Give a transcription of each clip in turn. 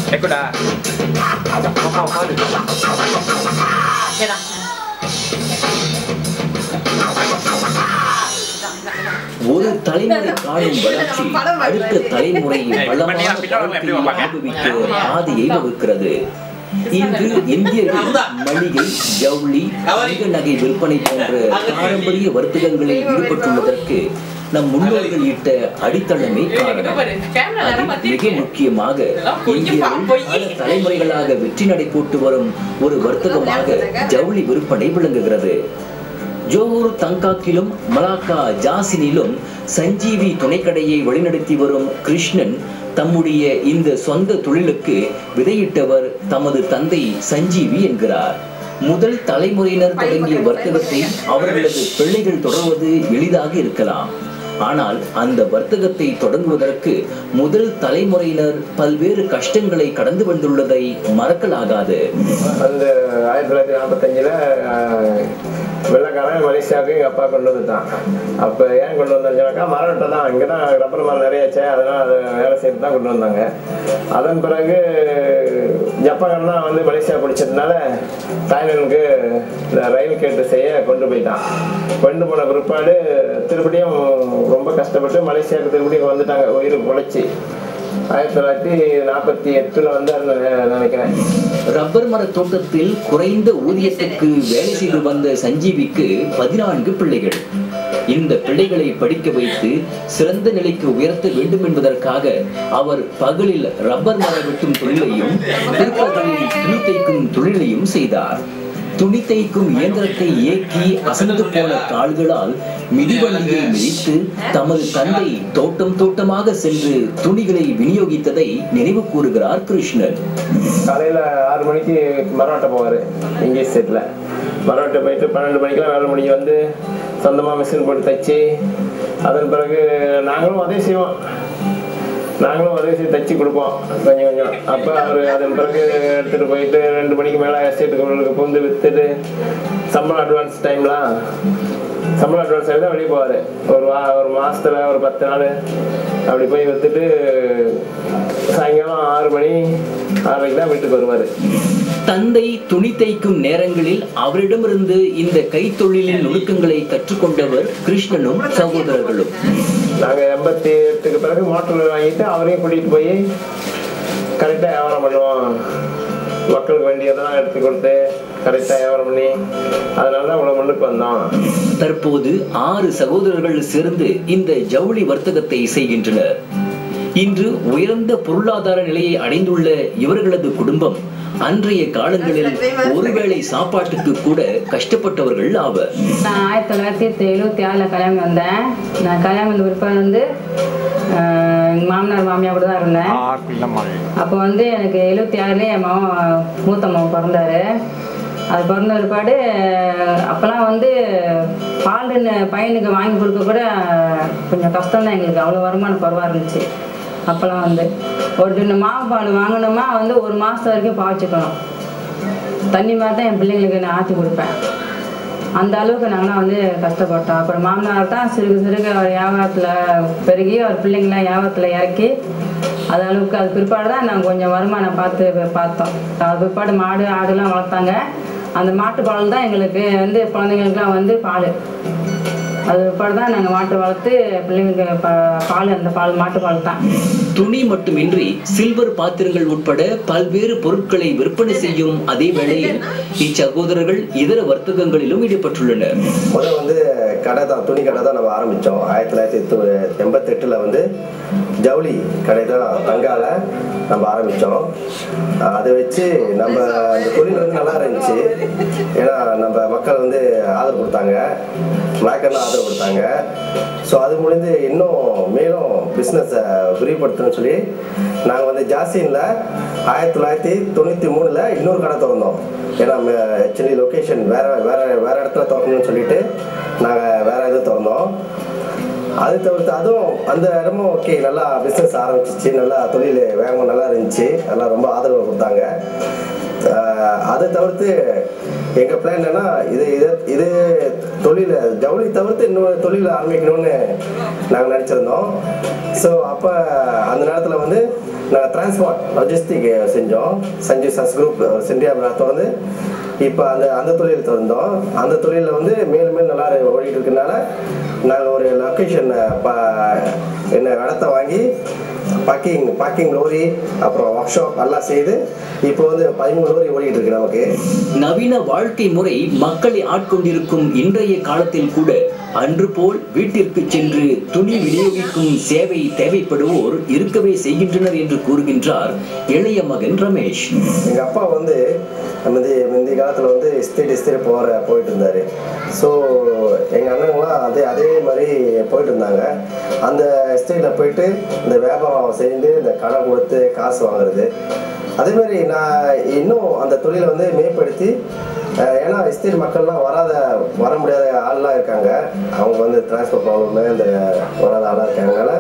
Ekor dah. Kau kau kau dulu. Okay dah. ஒரு தலைமுறை காணும் வளர்ச்சி அடுத்த தலைமுறையை வளமான வாழ்க்கையை அனுபவிக்க பாதையை வகுக்கிறது இன்று இந்தியர்கள் மளிகை ஜவுளி தங்க நகை விற்பனை போன்ற பாரம்பரிய வர்த்தகங்களில் ஈடுபட்டுள்ளதற்கு நம் முன்னோர்கள் இட்ட அடித்தளமே காரணம் அதில் மிக முக்கியமாக இந்தியாவில் பல தலைமுறைகளாக வெற்றி நடை போட்டு வரும் ஒரு வர்த்தகமாக ஜவுளி விற்பனை விளங்குகிறது ஜோஹூர் தங்காக்கிலும் மலாக்கா ஜாசினிலும் சஞ்சீவி துணைக்கடையை வழிநடத்தி வரும் கிருஷ்ணன் தம்முடைய இந்த சொந்த தொழிலுக்கு விதையிட்டவர் தமது தந்தை சஞ்சீவி என்கிறார் முதல் தலைமுறையினர் தொடங்கிய வர்த்தகத்தை அவர்களது பிள்ளைகள் தொடர்வது எளிதாக இருக்கலாம் ஆனால் அந்த வர்த்தகத்தை தொடங்குவதற்கு முதல் தலைமுறையினர் பல்வேறு கஷ்டங்களை கடந்து வந்துள்ளதை மறக்கலாகாது அந்த ஆயிரத்தி தொள்ளாயிரத்தி நாற்பத்தஞ்சில் வெள்ளக்காரன் மலேசியாவுக்கு எங்கள் அப்பா கொண்டு வந்துட்டான் அப்போ ஏன் கொண்டு வந்தாங்கன்னாக்கா மரம் வெட்ட தான் இங்கே தான் ரப்பர் மரம் நிறையாச்சே அதனால் அதை வேலை செய்து தான் கொண்டு வந்தாங்க அதன் பிறகு ஜப்பான் தான் வந்து மலேசியா பிடிச்சதுனால தாய்லாந்துக்கு இந்த ரயில் கேட்டு செய்ய கொண்டு போயிட்டான் கொண்டு போன பிற்பாடு திருப்படியும் ரொம்ப கஷ்டப்பட்டு மலேசியாவுக்கு திருப்படியும் வந்துட்டாங்க உயிர் பொழைச்சி ஆயிரத்தி தொள்ளாயிரத்தி நாற்பத்தி எட்டில் வந்து நினைக்கிறேன் ரப்பர் மர தோட்டத்தில் குறைந்த ஊதியத்துக்கு வேலை செய்து வந்த சஞ்சீவிக்கு பதினான்கு பிள்ளைகள் இந்த பிள்ளைகளை படிக்க வைத்து சிறந்த நிலைக்கு உயர்த்த வேண்டும் என்பதற்காக அவர் பகலில் ரப்பர் மர வெட்டும் தொழிலையும் பிற்பகலில் துணி தைக்கும் தொழிலையும் செய்தார் துணி தைக்கும் இயந்திரத்தை இயக்கி அசந்து போன கால்களால் மிதிவண்டியை மிதித்து தமது தந்தை தோட்டம் தோட்டமாக சென்று துணிகளை விநியோகித்ததை நினைவு கூறுகிறார் கிருஷ்ணன் காலையில் ஆறு மணிக்கு மரவாட்டை போவார் இங்கிலீஷ் செட்டில் மரவாட்டை போயிட்டு பன்னெண்டு மணிக்கெல்லாம் வேலை முடிஞ்சு வந்து சொந்தமாக மிஷின் போட்டு தைச்சி அதன் பிறகு நாங்களும் அதே செய்வோம் நாங்களும் அதே செய்து தைச்சி கொடுப்போம் கொஞ்சம் கொஞ்சம் அப்போ அவர் அதன் பிறகு எடுத்துகிட்டு போயிட்டு ரெண்டு மணிக்கு மேலே எஸ்டேட்டுக்கு பூந்து விற்றுட்டு சம்பளம் அட்வான்ஸ் டைம்லாம் சம்பளம் அட்வான்ஸ் தான் வெளியே போவார் ஒரு வா ஒரு மாசத்துல ஒரு பத்து நாள் அப்படி போய் விற்றுட்டு சாயங்காலம் ஆறு மணி ஆறரைக்கு தான் வீட்டுக்கு வருவார் தந்தை துணி தைக்கும் நேரங்களில் அவரிடமிருந்து இந்த கைத்தொழிலின் நுணுக்கங்களை கற்றுக்கொண்டவர் கிருஷ்ணனும் சகோதரர்களும் நாங்கள் எண்பத்தி எட்டுக்கு பிறகு மோட்டர் வாங்கிட்டு அவரையும் கூட்டிகிட்டு போய் கரெக்டாக வியாபாரம் பண்ணுவோம் மக்களுக்கு வேண்டியதெல்லாம் எடுத்து கொடுத்து கரெக்டாக வியாபாரம் பண்ணி அதனால தான் இவ்வளோ முன்னுக்கு வந்தோம் தற்போது ஆறு சகோதரர்கள் சேர்ந்து இந்த ஜவுளி வர்த்தகத்தை செய்கின்றனர் இன்று உயர்ந்த பொருளாதார நிலையை அடைந்துள்ள இவர்களது குடும்பம் அன்றைய காலங்களில் ஒருவேளை சாப்பாட்டுக்கு கூட கஷ்டப்பட்டவர்கள் ஆவர் நான் ஆயிரத்தி தொள்ளாயிரத்தி எழுபத்தி ஆறில் கல்யாணம் வந்தேன் நான் கல்யாணம் வந்த பிற்பாடு வந்து எங்கள் மாமனார் மாமியார் கூட தான் இருந்தேன் Aku lemah. அப்போ வந்து எனக்கு எழுபத்தி ஆறுலேயே என் மாமன் மூத்த மாமன் பிறந்தாரு அது பிறந்த பிற்பாடு அப்போல்லாம் வந்து பால்னு பையனுக்கு வாங்கி கொடுக்க கூட கொஞ்சம் கஷ்டம் தான் எங்களுக்கு அவ்வளோ வருமானம் குறவாக இருந்துச்சு அப்போல்லாம் வந்து ஒரு டின்னு மாவு பால் வாங்கினோமா வந்து ஒரு மாதம் வரைக்கும் பாய்ச்சிக்கணும் தண்ணி மாதிரி தான் என் பிள்ளைங்களுக்கு நான் ஆற்றி கொடுப்பேன் அந்த அளவுக்கு நாங்களாம் வந்து கஷ்டப்பட்டோம் அப்புறம் மாமனார் தான் சிறுக சிறுக அவர் வியாபாரத்தில் பெருகி அவர் பிள்ளைங்களாம் வியாபாரத்தில் இறக்கி அது அளவுக்கு அது பிற்பாடு தான் நாங்கள் கொஞ்சம் வருமானம் பார்த்து பார்த்தோம் அது பிற்பாடு மாடு ஆடுலாம் வளர்த்தாங்க அந்த மாட்டு பால் தான் எங்களுக்கு வந்து குழந்தைங்களுக்குலாம் வந்து பால் அது பிற்பாடு தான் நாங்கள் மாட்டு வளர்த்து பிள்ளைங்களுக்கு பா- பால் அந்த பால் மாட்டு பால் தான் துணி மட்டுமின்றி சில்வர் பாத்திரங்கள் உட்பட பல்வேறு பொருட்களை விற்பனை செய்யும் அதே வேளையில் இச்சகோதரர்கள் இதர வர்த்தகங்களிலும் ஈடுபட்டுள்ளனர் முதல்ல வந்து கடை தான் துணி கடை தான் நம்ம ஆரம்பித்தோம் ஆயிரத்தி தொள்ளாயிரத்தி எண்பத்தெட்டில் வந்து ஜவுளி கடை தான் தங்கால நம்ம ஆரம்பித்தோம் அதை வச்சு நம்ம அந்த தொழில் வந்து நல்லா இருந்துச்சு ஏன்னா நம்ம மக்கள் வந்து ஆதரவு கொடுத்தாங்க மயக்கெல்லாம் ஆதரவு கொடுத்தாங்க ஸோ அது முடிந்து இன்னும் மேலும் பிஸ்னஸை விரிவுபடுத்தணும்னு சொல்லி நாங்கள் வந்து ஜாசினில் ஆயிரத்தி தொள்ளாயிரத்தி தொண்ணூற்றி மூணில் இன்னொரு கடை திறந்தோம் ஏன்னா ஆக்சுவலி லொக்கேஷன் வேற வேற வேற இடத்துல திறக்கணும்னு சொல்லிட்டு நாங்கள் வேற இது திறந்தோம் அது தவிர்த்து அதுவும் அந்த இடமும் ஓகே நல்லா பிஸ்னஸ் ஆரம்பிச்சிச்சு நல்லா தொழில் வேகமாக நல்லா இருந்துச்சு நல்லா ரொம்ப ஆதரவு கொடுத்தாங்க ஆஹ் அதை தவிர்த்து எங்கள் பிளான் என்னன்னா இது இது இது தொழில் ஜவுளி தவிர்த்து இன்னொரு தொழில் ஆரம்பிக்கணும்னு நாங்கள் நினச்சிருந்தோம் ஸோ அப்போ அந்த நேரத்தில் வந்து நாங்கள் டிரான்ஸ்போர்ட் லாஜிஸ்டிக் செஞ்சோம் சஞ்சு சஸ் குரூப் சென்டியா திறந்து இப்போ அந்த அந்த தொழில் திறந்தோம் அந்த தொழிலில் வந்து மேலும் மேலும் நல்லா ஓடிட்டு இருக்கனால நாங்கள் ஒரு லொக்கேஷன் என்ன இடத்த வாங்கி பேக்கிங் பேக்கிங் லோரி அப்புறம் ஒர்க் ஷாப் எல்லாம் செய்து இப்போ வந்து பதிமூணு லோரி ஓடிட்டு இருக்கு நமக்கு நவீன வாழ்க்கை முறை மக்களை ஆட்கொண்டிருக்கும் இன்றைய காலத்தில் கூட அன்று போல் வீட்டிற்கு சென்று துணி விநியோகிக்கும் சேவை தேவைப்படுவோர் இருக்கவே செய்கின்றனர் என்று கூறுகின்றார் இளைய மகன் ரமேஷ் எங்கள் அப்பா வந்து முந்தைய முந்தைய காலத்தில் வந்து எஸ்டேட் எஸ்டேட் போகிற போயிட்டு இருந்தார் ஸோ எங்கள் அண்ணங்களாம் அதே அதே மாதிரி போயிட்டு இருந்தாங்க அந்த எஸ்டேட்டில் போயிட்டு இந்த வியாபாரம் செய்து இந்த கடன் கொடுத்து காசு வாங்குறது அதே மாதிரி நான் இன்னும் அந்த தொழிலை வந்து மேம்படுத்தி அஹ், ஏன்னா எஸ்டேட் மக்கள்லாம் வராத வர முடியாத ஆள்லாம் இருக்காங்க அவங்க வந்து டிரான்ஸ்போர்ட் ப்ராப்ளமு இந்த வராத ஆளாக இருக்காங்கனால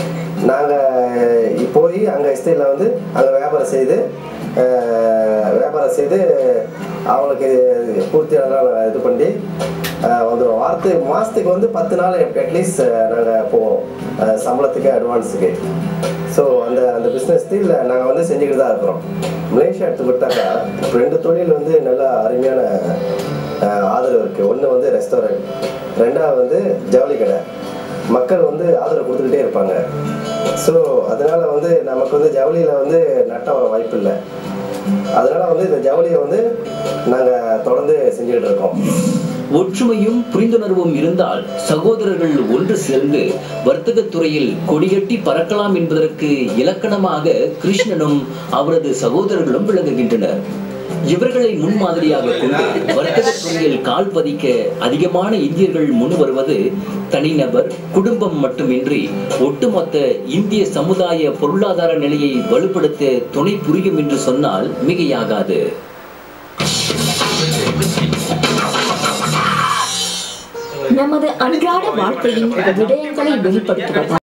நாங்கள் போய் அங்கே எஸ்டேட்டில் வந்து அங்கே வியாபாரம் செய்து அஹ், வியாபாரம் செய்து அவங்களுக்கு பூர்த்தியான இது பண்ணி அஹ், வந்துடும் வாரத்து மாதத்துக்கு வந்து பத்து நாள் அட்லீஸ்ட் நாங்கள் போவோம் அஹ், சம்பளத்துக்கு அட்வான்ஸுக்கு ஸோ அந்த அந்த பிஸ்னஸ் ஸ்டில் நாங்கள் வந்து செஞ்சுக்கிட்டு தான் இருக்கிறோம் மலேசியா எடுத்துக்கிட்டாக்கா இப்போ ரெண்டு தொழில் வந்து நல்ல அருமையான அஹ், ஆதரவு இருக்குது ஒன்று வந்து ரெஸ்டாரண்ட் ரெண்டாவது வந்து ஜவுளி கடை மக்கள் வந்து ஆதரவு கொடுத்துக்கிட்டே இருப்பாங்க ஸோ அதனால வந்து நமக்கு வந்து ஜவுளியில் வந்து நட்டம் வர வாய்ப்பு இல்லை அதனால வந்து இந்த ஜவுளியை வந்து நாங்கள் தொடர்ந்து செஞ்சுக்கிட்டு இருக்கோம் ஒற்றுமையும் புரிந்துணர்வும் இருந்தால் சகோதரர்கள் ஒன்று சேர்ந்து வர்த்தகத் துறையில் கொடிகட்டி பறக்கலாம் என்பதற்கு இலக்கணமாக கிருஷ்ணனும் அவரது சகோதரர்களும் விளங்குகின்றனர் இவர்களை முன்மாதிரியாக கொண்டு வர்த்தகத் துறையில் கால் பதிக்க அதிகமான இந்தியர்கள் முன் வருவது தனிநபர் குடும்பம் மட்டுமின்றி ஒட்டுமொத்த இந்திய சமுதாய பொருளாதார நிலையை வலுப்படுத்த துணை புரியும் என்று சொன்னால் மிகையாகாது நமது அன்றாட வாழ்க்கையின் விடயங்களை வெளிப்படுத்துவதால்